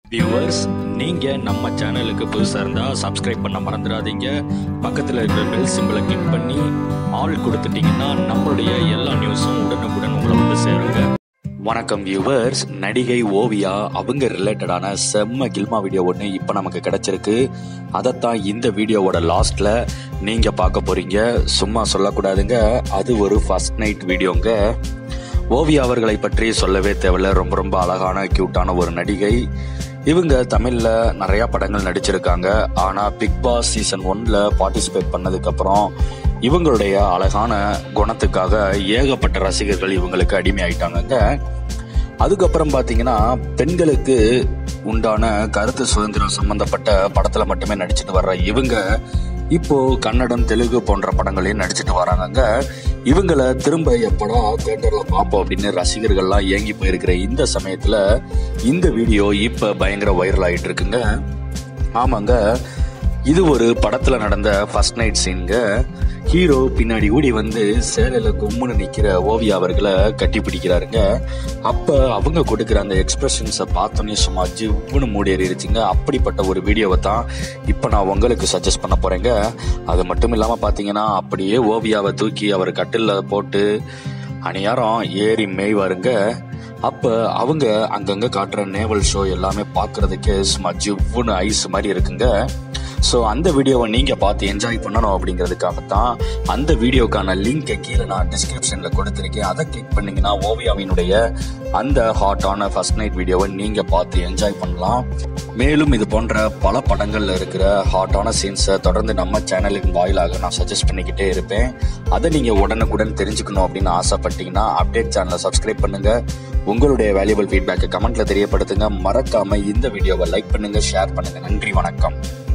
viewers நீங்க நம்ம சேனலுக்கு புதுசா இருந்தா சப்ஸ்கிரைப் பண்ண மறந்துடாதீங்க பக்கத்துல இருக்கிற பெல் சிம்பிளை கிளிக் பண்ணி ஆல் கொடுத்துட்டீங்கன்னா நம்மளுடைய எல்லா நியூஸும் உடனுக்குடன் உங்களை வந்து சேருங்க வணக்கம் வியூவர்ஸ் நடிகை ஓவியா அவங்க ரிலேட்டடான செம்ம கில்மா வீடியோ ஒன்று இப்போ நமக்கு கிடைச்சிருக்கு அதைத்தான் இந்த வீடியோவோட லாஸ்ட்ல நீங்க பார்க்க போறீங்க சும்மா சொல்லக்கூடாதுங்க அது ஒரு ஃபர்ஸ்ட் நைட் வீடியோங்க ஓவியா அவர்களை பற்றி சொல்லவே தேவையில்ல ரொம்ப ரொம்ப அழகான கியூட்டான ஒரு நடிகை இவங்க தமிழ்ல நிறைய படங்கள் நடிச்சிருக்காங்க ஆனா பிக் பாஸ் சீசன் ஒன்ல பார்ட்டிசிபேட் பண்ணதுக்கு அப்புறம் இவங்களுடைய அழகான குணத்துக்காக ஏகப்பட்ட ரசிகர்கள் இவங்களுக்கு அடிமை ஆயிட்டாங்க அதுக்கப்புறம் பாத்தீங்கன்னா பெண்களுக்கு உண்டான கருத்து சுதந்திரம் சம்பந்தப்பட்ட படத்துல மட்டுமே நடிச்சிட்டு வர்ற இவங்க இப்போ கன்னடம் தெலுங்கு போன்ற படங்களையும் நடிச்சிட்டு வராங்க இவங்களை திரும்ப எப்படா தேட்டர்ல பார்ப்போம் அப்படின்னு ரசிகர்கள்லாம் ஏங்கி போயிருக்கிற இந்த சமயத்துல இந்த வீடியோ இப்ப பயங்கர வைரல் ஆயிட்டு இருக்குங்க ஆமாங்க இது ஒரு படத்துல நடந்த ஃபர்ஸ்ட் நைட் சீன்ங்க ஹீரோ பின்னாடி ஓடி வந்து சேலையில கும்முன்னு நிக்கிற ஓவியா அவர்களை கட்டி பிடிக்கிறாருங்க அப்ப அவங்க கொடுக்குற அந்த எக்ஸ்பிரஷன்ஸை பார்த்தோன்னே சும்மா ஜிவ்னு மூடி ஏறிடுச்சுங்க அப்படிப்பட்ட ஒரு வீடியோவை தான் இப்போ நான் உங்களுக்கு சஜஸ்ட் பண்ண போறேங்க அது மட்டும் இல்லாம பாத்தீங்கன்னா அப்படியே ஓவியாவை தூக்கி அவர் கட்டில்ல போட்டு அணியாரம் ஏறி மேய்வாருங்க அப்ப அவங்க அங்கங்க காட்டுற நேவல் ஷோ எல்லாமே பாக்குறதுக்கு சும்மா ஜிவ்வுன்னு ஐஸ் மாதிரி இருக்குங்க ஸோ அந்த வீடியோவை நீங்க பார்த்து என்ஜாய் பண்ணணும் அப்படிங்கிறதுக்காக தான் அந்த வீடியோக்கான லிங்கை கீழே நான் டிஸ்கிரிப்ஷன்ல கொடுத்துருக்கேன் அதை கிளிக் பண்ணீங்கன்னா ஓவியாவினுடைய அந்த ஹாட்டான ஃபர்ஸ்ட் நைட் வீடியோவை நீங்க பார்த்து என்ஜாய் பண்ணலாம் மேலும் இது போன்ற பல படங்கள்ல இருக்கிற ஹாட்டான சீன்ஸை தொடர்ந்து நம்ம சேனலுக்கு வாயிலாக நான் சஜஸ்ட் பண்ணிக்கிட்டே இருப்பேன் அதை நீங்க உடனுக்குடன் தெரிஞ்சுக்கணும் அப்படின்னு ஆசைப்பட்டீங்கன்னா அப்டேட் சேனலை சப்ஸ்கிரைப் பண்ணுங்க உங்களுடைய வேல்யூபிள் ஃபீட்பேக்கை கமெண்ட்ல தெரியப்படுத்துங்க மறக்காம இந்த வீடியோவை லைக் பண்ணுங்க ஷேர் பண்ணுங்க நன்றி வணக்கம்